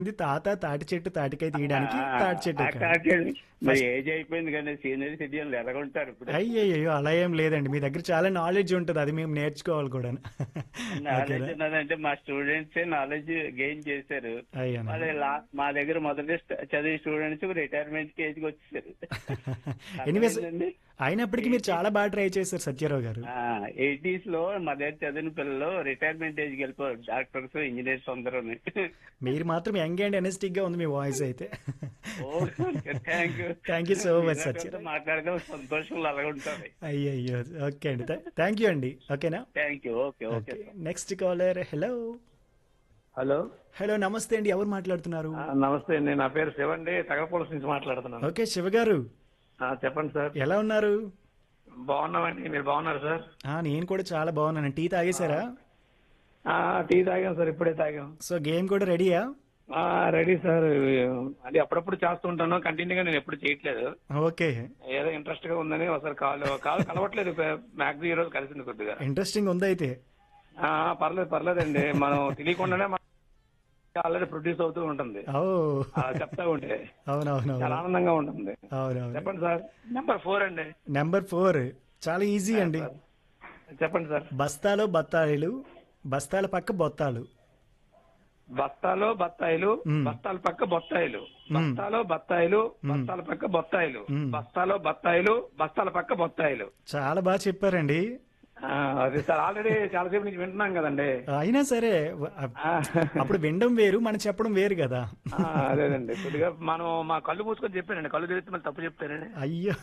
ఇది తాత తాటి చెట్టు తాటికాయ తీయడానికి తాటి చెట్టు ఎక్కాలి. తాటి మరి ఏజ్ అయిపోయింది కానీ సీనియర్ సిటిజన్లు ఎలాగుంటారు ఇప్పుడు అయ్యయ్యో అలా ఏం లేదండి మీ దగ్గర చాలా నాలెడ్జ్ ఉంటుంది అది మేము నేర్చుకోవాలి కూడా నాలెడ్జ్ ఉన్నదంటే మా స్టూడెంట్స్ నాలెడ్జ్ గెయిన్ చేశారు అయ్యా మరి లా- మా దగ్గర మొదటి స్ట్- చదివే స్టూడెంట్స్ రిటైర్మెంట్ కి ఏజ్కి వచ్చేసారు ఎనీవేస్ అర్థమైందండి? అయినప్పటికీ మీరు చాలా బాగా ట్రై చేశారు సత్యారావు గారు ఎయిటీస్ లో మా దగ్గర చదివిన పిల్లలు రిటైర్మెంట్ ఏజ్ కి వెళ్ళిపోయారు డాక్టర్స్ ఇంజనీర్స్ అందరూ మీరు మాత్రం యంగ్ అండ్ ఎనర్జెటిక్ గా ఉంది మీ వాయిస్ అయితే thank you thank you so much Satyarao మాట్లాడడం సంతోషంలో అలాగ ఉంటుంది అయ్యయ్యో ఓకే అండి థ్యాంక్ యూ అండి ఓకేనా thank you okay okay next caller hello hello hello నమస్తే అండి ఎవరు మాట్లాడుతున్నారు ఆ, నమస్తే అండి నా పేరు శివ అండి తగరపూలస్ నుంచి మాట్లాడుతున్నాను ఓకే శివ గారు ఆ, చెప్పండి సార్ ఎలా ఉన్నారు బాగున్నామండి మీరు బాగున్నారు సార్ ఆ, నేను కూడా చాలా బాగున్నాను టీ తాగేశారా ఆ, టీ తాగాం సార్ ఇప్పుడే తాగాం సో గేమ్ కూడా రెడీయా ఆ, రెడీ సార్ అది అప్పుడప్పుడు చేస్తుంటాను కంటిన్యూగా నేను ఎప్పుడు చేయట్లేదు ఓకే ఏదో ఇంట్రెస్ట్ గా ఉందని ఒకసారి కాల్ కాల్ కలవట్లేదు మ్యాక్స్ ఈ రోజు కలిసింది కొద్దిగా ఇంట్రెస్టింగ్ ఉంది అయితే ఆ, పర్లేదు పర్లేదండి మనం తెలియకుండానే ఆల్రెడీ ప్రొడ్యూస్ అవుతూ ఉంటుంది ఓ ఆ, చెప్తా ఉంటే అవునవునవును చాలా ఆనందంగా ఉంటుంది అవునవును చెప్పండి సార్ నెంబర్ ఫోర్ అండి నెంబర్ ఫోర్ చాలా ఈజీ అండి చెప్పండి సార్ బస్తాలో బత్తాయిలు బస్తాల పక్క బొత్తాలు బస్తాలో బత్తాయిలు మ్మ్. బస్తాల పక్క బొత్తాయిలు బస్తాలో బత్తాయిలు బస్తాల పక్క బొత్తాయిలు మ్మ్. బస్తాలో బత్తాయిలు బస్తాల పక్క బొత్తాయిలు చాలా బాగా చెప్పారండి ఆ, అది సార్ ఆల్రెడీ చాలాసేపు నుంచి వింటున్నాం కదండి అయినా సరే ఆ, అప్పుడు వినడం వేరు మనం చెప్పడం వేరు కదా ఆ, అదేనండి కొద్దిగా మనం మా కళ్ళు మూసుకొని చెప్పానండి కళ్ళు తెరిస్తే మళ్ళీ తప్పు చెప్తానండి అయ్యో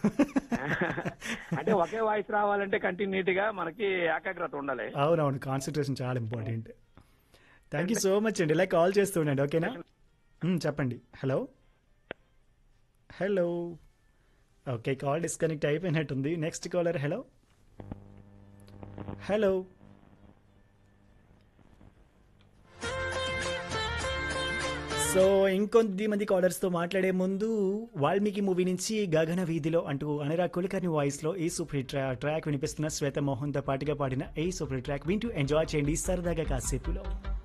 అంటే ఒకే వాయిస్ రావాలంటే కంటిన్యూటీ గా మనకి ఏకాగ్రత ఉండాలి అవునవును కాన్సన్ట్రేషన్ చాలా important thank you so much అండి ఇలా కాల్ చేస్తూ ఉండండి ఓకేనా మ్, చెప్పండి hello hello okay call disconnect అయిపోయినట్టుంది next caller hello hello so ఇంకొద్ది మంది కాలర్స్తో మాట్లాడే ముందు వాల్మీకి మూవీ నుంచి గగన వీధిలో అంటూ అనురాగ్ కులకర్ణి వాయిస్లో ఈ సూపర్ హిట్ ట్రా- ట్రాక్ వినిపిస్తున్న శ్వేత మోహన్తో పాటుగా పాడిన ఈ సూపర్ హిట్ ట్రాక్ వింటూ ఎంజాయ్ చేయండి సరదాగా కాసేపులో